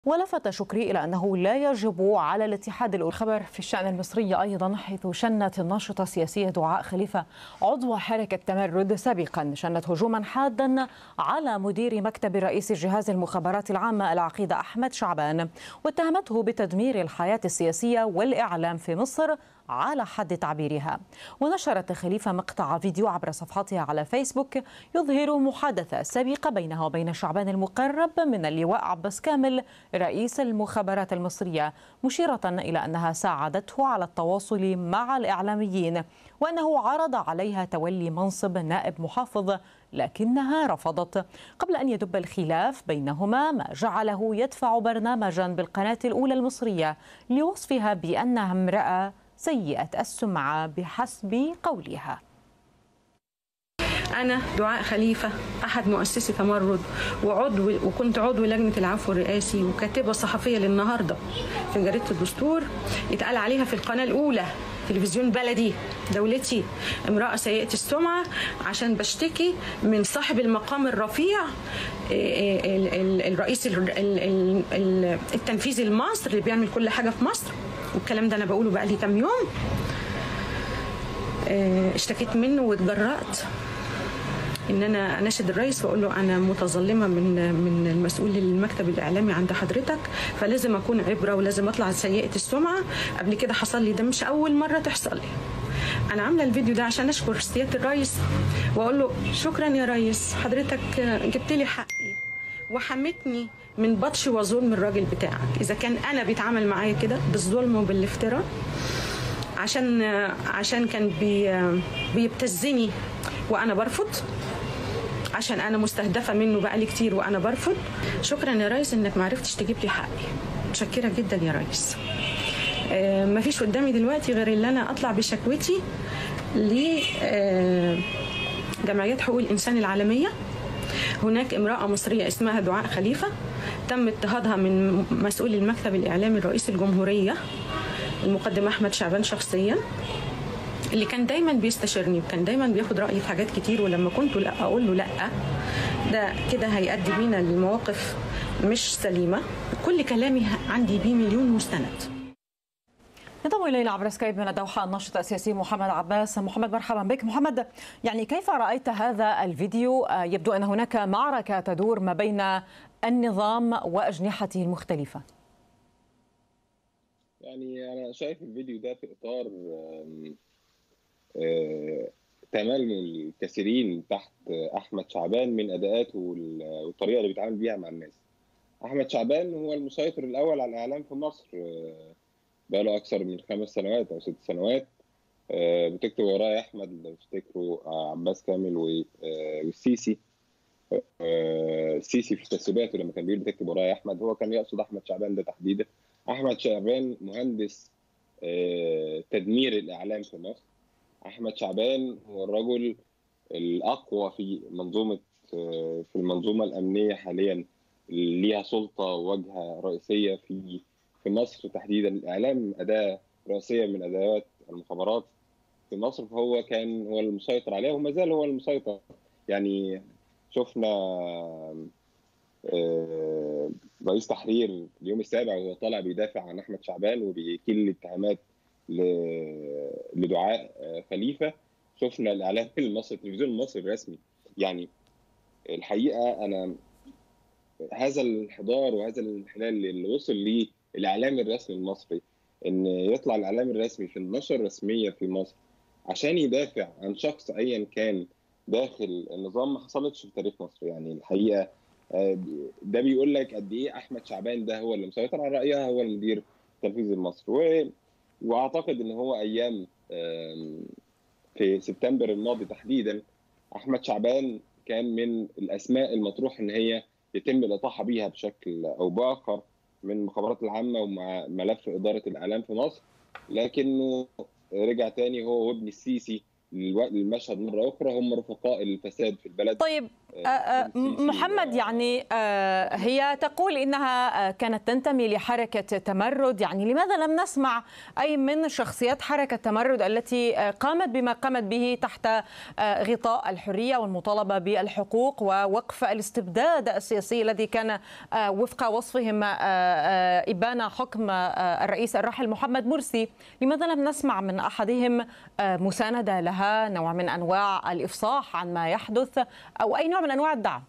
ولفت شكري إلى أنه لا يجب على الاتحاد الخبر في الشأن المصري أيضا حيث شنت الناشطة السياسية دعاء خليفة عضو حركة تمرد سابقا شنت هجوما حادا على مدير مكتب رئيس جهاز المخابرات العامة العقيدة أحمد شعبان واتهمته بتدمير الحياة السياسية والإعلام في مصر على حد تعبيرها ونشرت خليفة مقطع فيديو عبر صفحتها على فيسبوك يظهر محادثة سابقة بينها وبين شعبان المقرب من اللواء عباس كامل رئيس المخابرات المصرية مشيرة إلى أنها ساعدته على التواصل مع الإعلاميين وأنه عرض عليها تولي منصب نائب محافظ لكنها رفضت قبل أن يدب الخلاف بينهما ما جعله يدفع برنامجا بالقناة الأولى المصرية لوصفها بأنها امرأة سيئة السمعة بحسب قولها أنا دعاء خليفة أحد مؤسسي تمرد وعضو وكنت عضو لجنة العفو الرئاسي وكاتبة صحفية للنهاردة في جريدة الدستور يتقال عليها في القناة الأولى تلفزيون بلدي دولتي امرأة سيئة السمعة عشان بشتكي من صاحب المقام الرفيع الرئيس التنفيذي لمصر اللي بيعمل كل حاجة في مصر والكلام ده أنا بقوله بقى لي كام يوم اشتكيت منه واتجرأت ان انا اناشد الرئيس واقول له انا متظلمه من من المسؤول المكتب الاعلامي عند حضرتك فلازم اكون عبره ولازم اطلع سيئه السمعه قبل كده حصل لي ده مش اول مره تحصل لي انا عامله الفيديو ده عشان اشكر سياده الرئيس واقول له شكرا يا ريس حضرتك جبت لي حقي وحمتني من بطش وظلم الراجل بتاعك اذا كان انا بيتعامل معايا كده بالظلم وبالافتراء عشان عشان كان بي بيبتزني وانا برفض عشان انا مستهدفه منه بقالي كتير وانا برفض شكرا يا ريس انك ما عرفتش تجيب لي حقي متشكره جدا يا ريس آه مفيش قدامي دلوقتي غير ان انا اطلع بشكوتي لجمعيات حقوق الانسان العالميه هناك امراه مصريه اسمها دعاء خليفه تم اضطهادها من مسؤول المكتب الاعلامي الرئيس الجمهوريه المقدم احمد شعبان شخصيا اللي كان دايما بيستشيرني وكان دايما بياخد رايي في حاجات كتير ولما كنت لا اقول له لا ده كده هيؤدي بينا لمواقف مش سليمه كل كلامي عندي بيه مليون مستند ينضم الينا عبر سكايب من الدوحه الناشط السياسي محمد عباس محمد مرحبا بك محمد يعني كيف رايت هذا الفيديو يبدو ان هناك معركه تدور ما بين النظام واجنحته المختلفه يعني انا شايف الفيديو ده في اطار تململ الكثيرين تحت احمد شعبان من اداءاته والطريقه اللي بيتعامل بيها مع الناس. احمد شعبان هو المسيطر الاول على الاعلام في مصر بقى له اكثر من خمس سنوات او ست سنوات بتكتب ورايا احمد لو تفتكروا عباس كامل والسيسي السيسي في تسريباته لما كان بيقول بتكتب ورايا احمد هو كان يقصد احمد شعبان ده تحديدا احمد شعبان مهندس تدمير الاعلام في مصر احمد شعبان هو الرجل الاقوى في منظومه في المنظومه الامنيه حاليا اللي ليها سلطه وواجهه رئيسيه في في مصر تحديدا الاعلام اداه رئيسيه من ادوات المخابرات في مصر فهو كان هو المسيطر عليها وما زال هو المسيطر يعني شفنا رئيس تحرير اليوم السابع وهو طالع بيدافع عن احمد شعبان وبيكيل الاتهامات لدعاء خليفه شفنا الاعلام المصري التلفزيون المصري الرسمي يعني الحقيقه انا هذا الانحدار وهذا الانحلال اللي وصل ليه الاعلام الرسمي المصري ان يطلع الاعلام الرسمي في النشر الرسميه في مصر عشان يدافع عن شخص ايا كان داخل النظام ما حصلتش في تاريخ مصر يعني الحقيقه ده بيقول لك قد ايه احمد شعبان ده هو اللي مسيطر على رايها هو المدير التنفيذي لمصر و... واعتقد ان هو ايام في سبتمبر الماضي تحديدا احمد شعبان كان من الاسماء المطروح ان هي يتم الاطاحه بيها بشكل او باخر من المخابرات العامه ومع ملف اداره الاعلام في مصر لكنه رجع تاني هو وابن السيسي للمشهد مره اخرى هم رفقاء الفساد في البلد طيب آه، آه، محمد يعني آه، هي تقول انها آه، كانت تنتمي لحركه تمرد يعني لماذا لم نسمع اي من شخصيات حركه تمرد التي آه، قامت بما قامت به تحت آه، غطاء الحريه والمطالبه بالحقوق ووقف الاستبداد السياسي الذي كان آه، وفق وصفهم آه، آه، ابان حكم آه، الرئيس الراحل محمد مرسي لماذا لم نسمع من احدهم آه، مسانده لها نوع من انواع الافصاح عن ما يحدث او اي نوع من انواع الدعم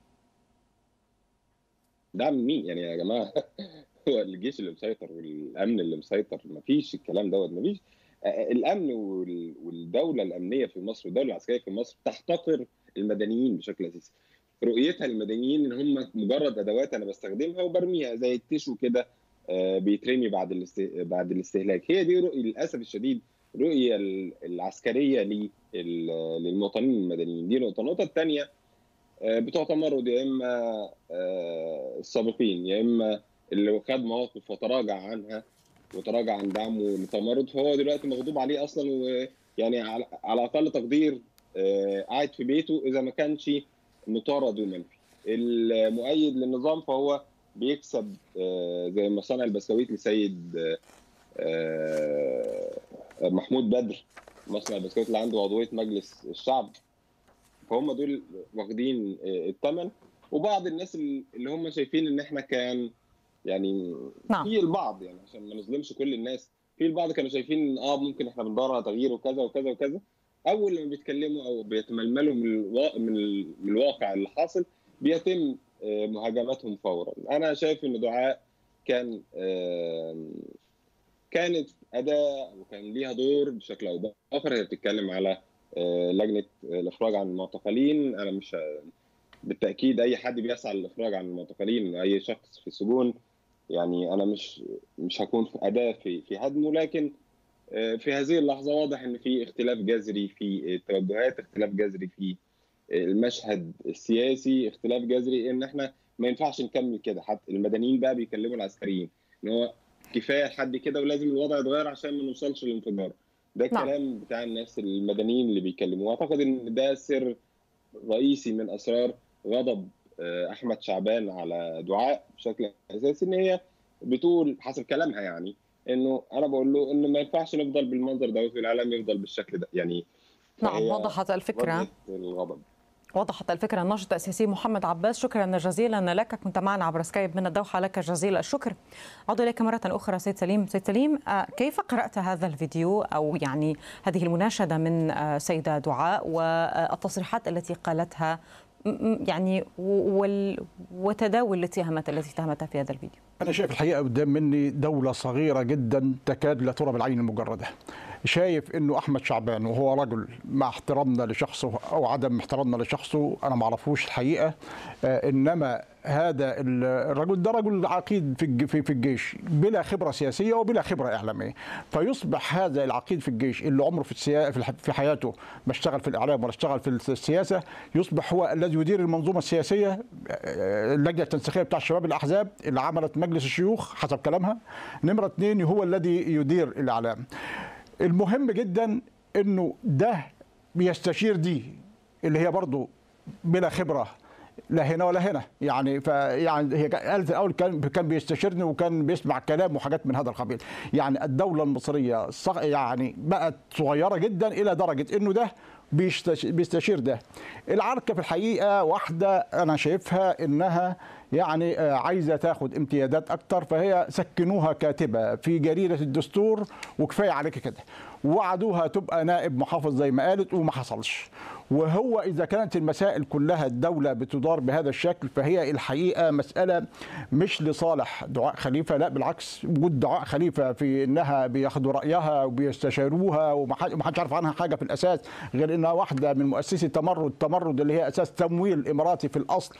دعم مين يعني يا جماعه هو الجيش اللي مسيطر والامن اللي مسيطر ما فيش الكلام دوت ما فيش الامن وال- والدوله الامنيه في مصر والدوله العسكريه في مصر تحتقر المدنيين بشكل اساسي رؤيتها للمدنيين ان هم مجرد ادوات انا بستخدمها وبرميها زي التيشو كده آه، بيترمي بعد الاست... بعد الاستهلاك هي دي رؤية للاسف الشديد الرؤيه ال- العسكريه لل- للمواطنين المدنيين دي نقطه النقطه الثانيه بتوع تمرد يا اما آه، السابقين يا اما اللي خد مواقف وتراجع عنها وتراجع عن دعمه للتمرد فهو دلوقتي مغضوب عليه اصلا ويعني على على اقل تقدير آه، قاعد في بيته اذا ما كانش مطارد ومنفي المؤيد للنظام فهو بيكسب آه، زي مصانع البسكويت لسيد آه، آه، محمود بدر مصنع البسكويت اللي عنده عضويه مجلس الشعب فهم دول واخدين آه، الثمن وبعض الناس اللي هم شايفين ان احنا كان يعني نعم. في البعض يعني عشان ما نظلمش كل الناس في البعض كانوا شايفين ان اه ممكن احنا بندور على تغيير وكذا وكذا وكذا اول لما بيتكلموا او بيتململوا من الوا... من, ال... من الواقع اللي حاصل بيتم آه، مهاجمتهم فورا انا شايف ان دعاء كان آه، كانت اداه وكان ليها دور بشكل او باخر هي بتتكلم على آه، لجنه الافراج عن المعتقلين انا مش بالتاكيد اي حد بيسعى للافراج عن المعتقلين اي شخص في السجون يعني انا مش مش هكون في اداه في في هدمه لكن آه، في هذه اللحظه واضح ان في اختلاف جذري في التوجهات اختلاف جذري في المشهد السياسي اختلاف جذري ان احنا ما ينفعش نكمل كده حتى المدنيين بقى بيكلموا العسكريين ان هو كفايه لحد كده ولازم الوضع يتغير عشان ما نوصلش للانفجار ده نعم. الكلام بتاع الناس المدنيين اللي بيكلموا اعتقد ان ده سر رئيسي من اسرار غضب آه، احمد شعبان على دعاء بشكل اساسي ان هي بتقول حسب كلامها يعني انه انا بقول له انه ما ينفعش نفضل بالمنظر ده والاعلام يفضل بالشكل ده يعني نعم فهي وضحت الفكره وجهة الغضب وضحت الفكرة الناشط السياسي محمد عباس شكرا جزيلا لك كنت معنا عبر سكايب من الدوحة لك جزيل الشكر أعود إليك مرة أخرى سيد سليم سيد سليم آه، كيف قرأت هذا الفيديو أو يعني هذه المناشدة من آه، سيدة دعاء والتصريحات التي قالتها م- م- يعني وال- وتداول الاتهامات التي اتهمتها في هذا الفيديو أنا شايف الحقيقة قدام مني دولة صغيرة جدا تكاد لا ترى بالعين المجردة. شايف إنه أحمد شعبان وهو رجل مع احترامنا لشخصه أو عدم احترامنا لشخصه أنا ما أعرفوش الحقيقة آه، إنما هذا ال- الرجل ده رجل عقيد في الج- في في الجيش بلا خبرة سياسية وبلا خبرة إعلامية. فيصبح هذا العقيد في الجيش اللي عمره في السيا... في الح- في حياته ما اشتغل في الإعلام ولا اشتغل في السياسة يصبح هو الذي يدير المنظومة السياسية آه، اللجنة التنسيقية بتاع الشباب الأحزاب اللي عملت مجلس الشيوخ حسب كلامها نمرة اثنين هو الذي يدير الإعلام المهم جدا انه ده بيستشير دي اللي هي برضو بلا خبره لا هنا ولا هنا يعني فيعني هي قالت الاول كان كان بيستشيرني وكان بيسمع كلام وحاجات من هذا القبيل يعني الدوله المصريه صغ- يعني بقت صغيره جدا الى درجه انه ده بيستش- بيستشير ده العركه في الحقيقه واحده انا شايفها انها يعني آه، عايزه تاخد امتيازات اكتر فهي سكنوها كاتبه في جريده الدستور وكفايه عليك كده وعدوها تبقى نائب محافظ زي ما قالت وما حصلش وهو اذا كانت المسائل كلها الدوله بتدار بهذا الشكل فهي الحقيقه مساله مش لصالح دعاء خليفه لا بالعكس وجود دعاء خليفه في انها بياخدوا رايها وبيستشيروها ومحدش عارف عنها حاجه في الاساس غير انها واحده من مؤسسي التمرد التمرد اللي هي اساس تمويل اماراتي في الاصل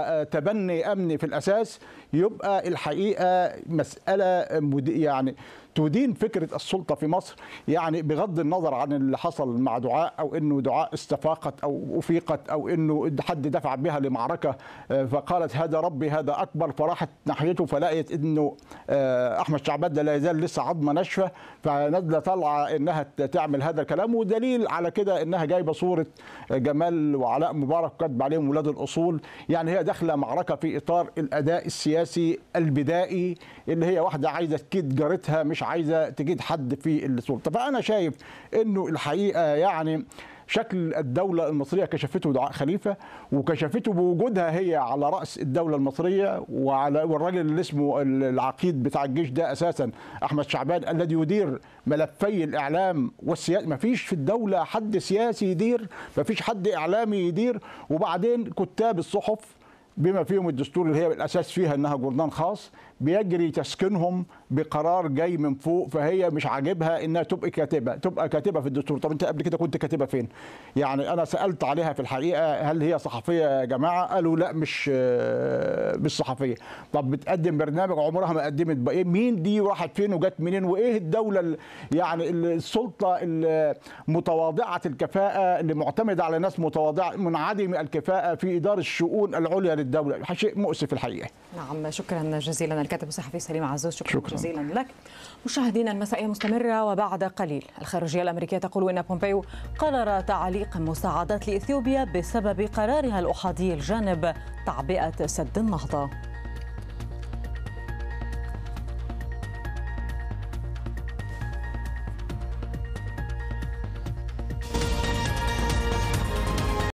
وتبني امني في الاساس يبقى الحقيقه مساله مد- يعني تدين فكره السلطه في مصر يعني بغض النظر عن اللي حصل مع دعاء او انه دعاء استفاقت او افيقت او انه حد دفع بها لمعركه آه، فقالت هذا ربي هذا اكبر فراحت ناحيته فلقيت انه آه، احمد شعبان ده لا يزال لسه عظمه ناشفه فنازله طالعه انها ت- تعمل هذا الكلام ودليل على كده انها جايبه صوره جمال وعلاء مبارك كاتب عليهم ولاد الاصول يعني هي داخله معركه في اطار الاداء السياسي البدائي اللي هي واحده عايزه تكيد جارتها مش عايزه تكيد حد في السلطه فانا شايف انه الحقيقه يعني شكل الدولة المصرية كشفته دعاء خليفة وكشفته بوجودها هي على رأس الدولة المصرية وعلى والراجل اللي اسمه العقيد بتاع الجيش ده أساسا أحمد شعبان الذي يدير ملفي الإعلام والسياسة ما فيش في الدولة حد سياسي يدير ما فيش حد إعلامي يدير وبعدين كتاب الصحف بما فيهم الدستور اللي هي الاساس فيها انها جورنان خاص بيجري تسكينهم بقرار جاي من فوق فهي مش عاجبها انها تبقى كاتبه تبقى كاتبه في الدستور طب انت قبل كده كنت كاتبه فين يعني انا سالت عليها في الحقيقه هل هي صحفيه يا جماعه قالوا لا مش آه، مش صحفيه طب بتقدم برنامج عمرها ما قدمت بقى ايه مين دي وراحت فين وجت منين وايه الدوله ال- يعني السلطه المتواضعه الكفاءه اللي معتمده على ناس متواضعه منعدم الكفاءه في اداره الشؤون العليا للدوله شيء مؤسف الحقيقه نعم شكرا جزيلا الكاتب الصحفي سليم عزوز شكرا, شكرا شكراً. جزيلا لك مشاهدينا المسائية مستمرة وبعد قليل الخارجية الأمريكية تقول إن بومبيو قرر تعليق مساعدات لإثيوبيا بسبب قرارها الأحادي الجانب تعبئة سد النهضة